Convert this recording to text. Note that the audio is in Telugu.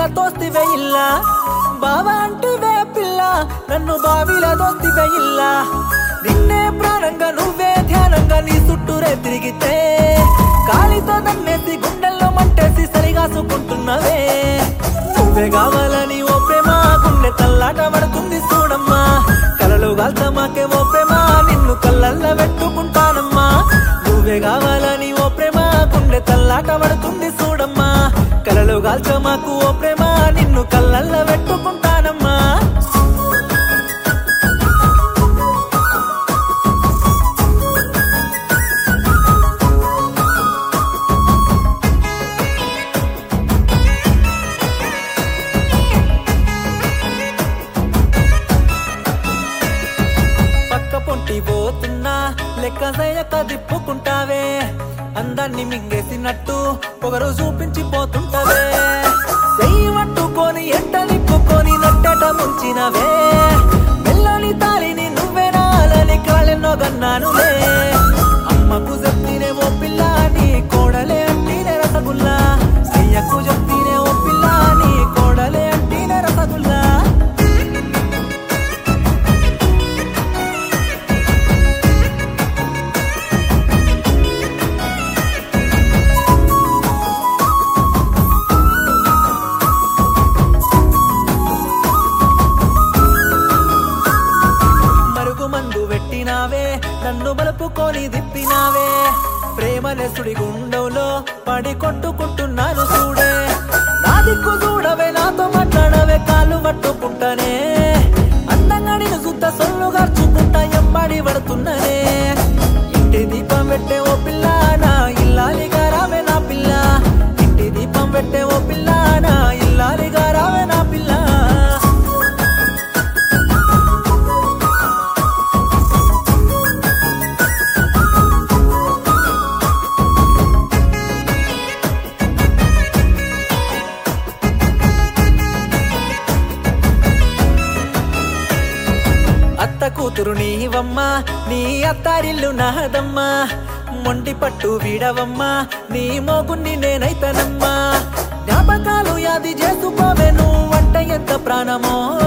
తోస్తివే ఇల్లా బావా అంటివే పిల్ల నన్ను బావిలా దోస్తివే ఇల్లా నిన్నే ప్రాణంగా నువ్వే ధ్యానంగా నీ చుట్టూరే తిరిగితే కాలితో దన్నేసి గుండెల్లో మంటేసి సరిగాసుకుంటున్నవే నువ్వే కావాలని ఓ ప్రేమ గుండె తల్లాట పడుతుంది చూడమ్మా కలలు గాల్తమాకే ఓ ప్రేమ నిన్ను కళ్ళల్ల పెట్టుకుంటానమ్మా నువ్వే కావాలని ఓ ప్రేమ గుండె తల్లాట పడుతుంది చూడమ్మా కలలు గాల్చమాకు ఓ ప్రేమ నిన్ను కళ్ళల్ల పెట్టుకుంటానమ్మా పక్క పొంటి పోతున్నా లెక్క చేయక దిప్పుకుంటావే అందాన్ని మింగేసినట్టు పొగరు చూపించి పోతుంటావే చెయ్యి పట్టుకొని ఎంట నిప్పుకొని నట్టట ముంచినవే మెల్లని తాలిని నువ్వే నాలని కాళ్ళెన్నో గన్నానులే అమ్మకు చెప్తీనే ఓ పిల్ల నీ కోడలే అంటేనే రసగుల్లా అయ్యకు చెప్తీనే ఓ పిల్ల నీ కోడలే అంటేనే రసగుల్లా మరుగు మందు పెట్టినావే నన్ను బలుపుకొని దిప్పినావే ప్రేమనే సుడి గుండవులో పడి కొట్టుకుంటున్నాను చూడే నా దిక్కు చూడవే నాతో మాట్లాడవే కాళ్ళు పట్టుకుంటానే అందంగా నేను సుత్త సొల్లు గార్చుకుంటా ఎంబడి పడుతున్ననే ఇంటి దీపం పెట్టే ఓ పిల్ల నా ఇల్లాలిగా రావే నా పిల్ల ఇంటి దీపం పెట్టే ఓ పిల్ల నా ఇల్లాలిగా రావే నా పిల్ల అత్త కూతురు నీవమ్మా నీ అత్తారిల్లు నాదమ్మా మొండి పట్టు వీడవమ్మా నీ మోగుణ్ణి నేనైతనమ్మా జ్ఞాపకాలు యాది చేసుకోవే నువ్వు వంట ఎంత ప్రాణమో